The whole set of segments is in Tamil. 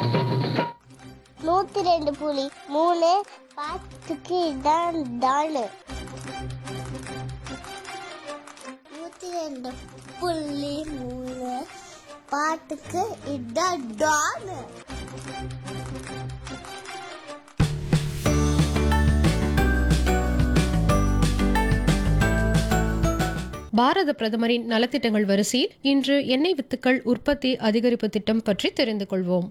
நூத்தி ரெண்டு புலி மூணு பாத்துக்கு இதான் தானு நூத்தி ரெண்டு புள்ளி மூணு பாட்டுக்கு இதான் டானு பாரத பிரதமரின் நலத்திட்டங்கள் வரிசையில் இன்று எண்ணெய் வித்துக்கள் உற்பத்தி அதிகரிப்பு திட்டம் பற்றி தெரிந்து கொள்வோம்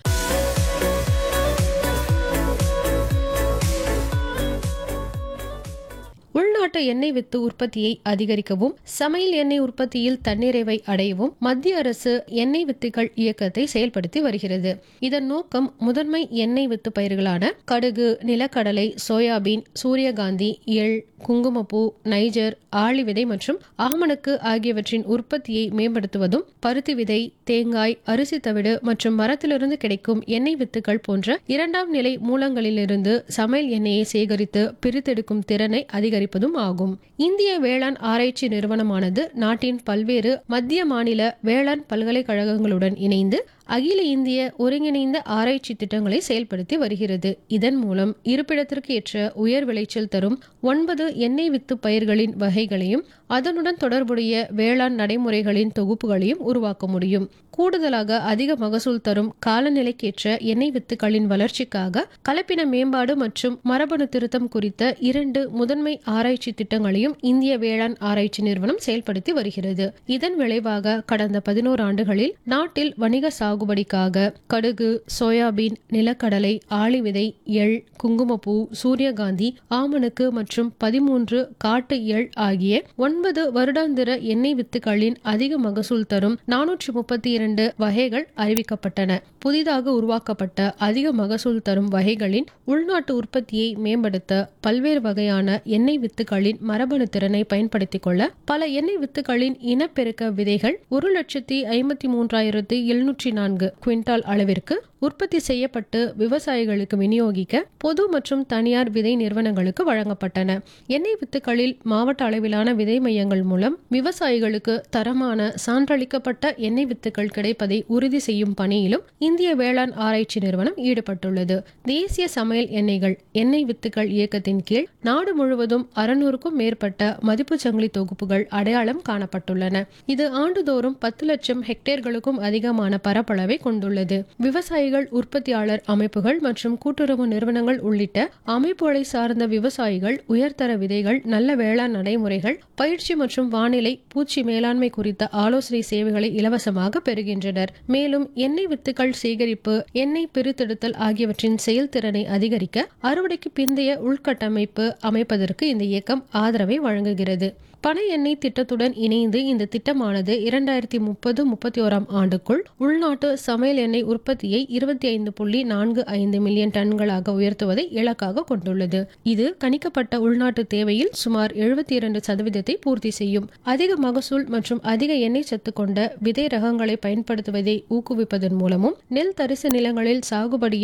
உள்நாட்டு எண்ணெய் வித்து உற்பத்தியை அதிகரிக்கவும் சமையல் எண்ணெய் உற்பத்தியில் தன்னிறைவை அடையவும் மத்திய அரசு எண்ணெய் வித்துகள் இயக்கத்தை செயல்படுத்தி வருகிறது இதன் நோக்கம் முதன்மை எண்ணெய் வித்து பயிர்களான கடுகு நிலக்கடலை சோயாபீன் சூரியகாந்தி எள் குங்குமப்பூ நைஜர் ஆளி விதை மற்றும் ஆமணக்கு ஆகியவற்றின் உற்பத்தியை மேம்படுத்துவதும் பருத்தி விதை தேங்காய் அரிசி தவிடு மற்றும் மரத்திலிருந்து கிடைக்கும் எண்ணெய் வித்துகள் போன்ற இரண்டாம் நிலை மூலங்களிலிருந்து சமையல் எண்ணெயை சேகரித்து பிரித்தெடுக்கும் திறனை அதிகரிப்பதும் ஆகும் இந்திய வேளாண் ஆராய்ச்சி நிறுவனமானது நாட்டின் பல்வேறு மத்திய மாநில வேளாண் பல்கலைக்கழகங்களுடன் இணைந்து அகில இந்திய ஒருங்கிணைந்த ஆராய்ச்சி திட்டங்களை செயல்படுத்தி வருகிறது இதன் மூலம் இருப்பிடத்திற்கு ஏற்ற உயர் விளைச்சல் தரும் ஒன்பது எண்ணெய் வித்து பயிர்களின் வகைகளையும் அதனுடன் தொடர்புடைய வேளாண் நடைமுறைகளின் தொகுப்புகளையும் உருவாக்க முடியும் கூடுதலாக அதிக மகசூல் தரும் காலநிலைக்கேற்ற எண்ணெய் வித்துக்களின் வளர்ச்சிக்காக கலப்பின மேம்பாடு மற்றும் மரபணு திருத்தம் குறித்த இரண்டு முதன்மை ஆராய்ச்சி திட்டங்களையும் இந்திய வேளாண் ஆராய்ச்சி நிறுவனம் செயல்படுத்தி வருகிறது இதன் விளைவாக கடந்த பதினோரு ஆண்டுகளில் நாட்டில் வணிக சாகுபடிக்காக கடுகு சோயாபீன் நிலக்கடலை ஆளி விதை எள் குங்குமப்பூ சூரியகாந்தி ஆமணக்கு மற்றும் பதிமூன்று காட்டு எள் ஆகிய ஒன்பது வருடாந்திர எண்ணெய் வித்துகளின் அதிக மகசூல் தரும் நானூற்றி முப்பத்தி இரண்டு வகைகள் அறிவிக்கப்பட்டன புதிதாக உருவாக்கப்பட்ட அதிக மகசூல் தரும் வகைகளின் உள்நாட்டு உற்பத்தியை மேம்படுத்த பல்வேறு வகையான எண்ணெய் வித்துகளின் மரபணு திறனை பயன்படுத்திக் கொள்ள பல எண்ணெய் வித்துகளின் இனப்பெருக்க விதைகள் ஒரு லட்சத்தி ஐம்பத்தி மூன்றாயிரத்தி எழுநூற்றி நான்கு குவிண்டால் அளவிற்கு உற்பத்தி செய்யப்பட்டு விவசாயிகளுக்கு விநியோகிக்க பொது மற்றும் தனியார் விதை நிறுவனங்களுக்கு வழங்கப்பட்டன எண்ணெய் வித்துக்களில் மாவட்ட அளவிலான விதை மையங்கள் மூலம் விவசாயிகளுக்கு தரமான சான்றளிக்கப்பட்ட எண்ணெய் வித்துக்கள் கிடைப்பதை உறுதி செய்யும் பணியிலும் இந்திய வேளாண் ஆராய்ச்சி நிறுவனம் ஈடுபட்டுள்ளது தேசிய சமையல் எண்ணெய்கள் எண்ணெய் வித்துக்கள் இயக்கத்தின் கீழ் நாடு முழுவதும் அறுநூறுக்கும் மேற்பட்ட மதிப்பு சங்கிலி தொகுப்புகள் அடையாளம் காணப்பட்டுள்ளன இது ஆண்டுதோறும் பத்து லட்சம் ஹெக்டேர்களுக்கும் அதிகமான பரப்பளவை கொண்டுள்ளது விவசாயிகள் உற்பத்தியாளர் அமைப்புகள் மற்றும் கூட்டுறவு நிறுவனங்கள் உள்ளிட்ட அமைப்புகளை சார்ந்த விவசாயிகள் உயர்தர விதைகள் நல்ல வேளாண் நடைமுறைகள் பயிற்சி மற்றும் வானிலை பூச்சி மேலாண்மை குறித்த ஆலோசனை சேவைகளை இலவசமாக பெறுகின்றனர் மேலும் எண்ணெய் வித்துக்கள் சேகரிப்பு எண்ணெய் பிரித்தெடுத்தல் ஆகியவற்றின் செயல்திறனை அதிகரிக்க அறுவடைக்கு பிந்தைய உள்கட்டமைப்பு அமைப்பதற்கு இந்த இயக்கம் ஆதரவை வழங்குகிறது பனை எண்ணெய் திட்டத்துடன் இணைந்து இந்த திட்டமானது இரண்டாயிரத்தி முப்பது முப்பத்தி ஓராம் ஆண்டுக்குள் உள்நாட்டு சமையல் எண்ணெய் உற்பத்தியை இருபத்தி ஐந்து புள்ளி நான்கு ஐந்து மில்லியன் டன்களாக உயர்த்துவதை இலக்காக கொண்டுள்ளது இது கணிக்கப்பட்ட உள்நாட்டு தேவையில் சுமார் எழுபத்தி இரண்டு சதவீதத்தை பூர்த்தி செய்யும் அதிக மகசூல் மற்றும் அதிக எண்ணெய் சத்து கொண்ட விதை ரகங்களை பயன்படுத்துவதை ஊக்குவிப்பதன் மூலமும் நெல் தரிசு நிலங்களில் சாகுபடியை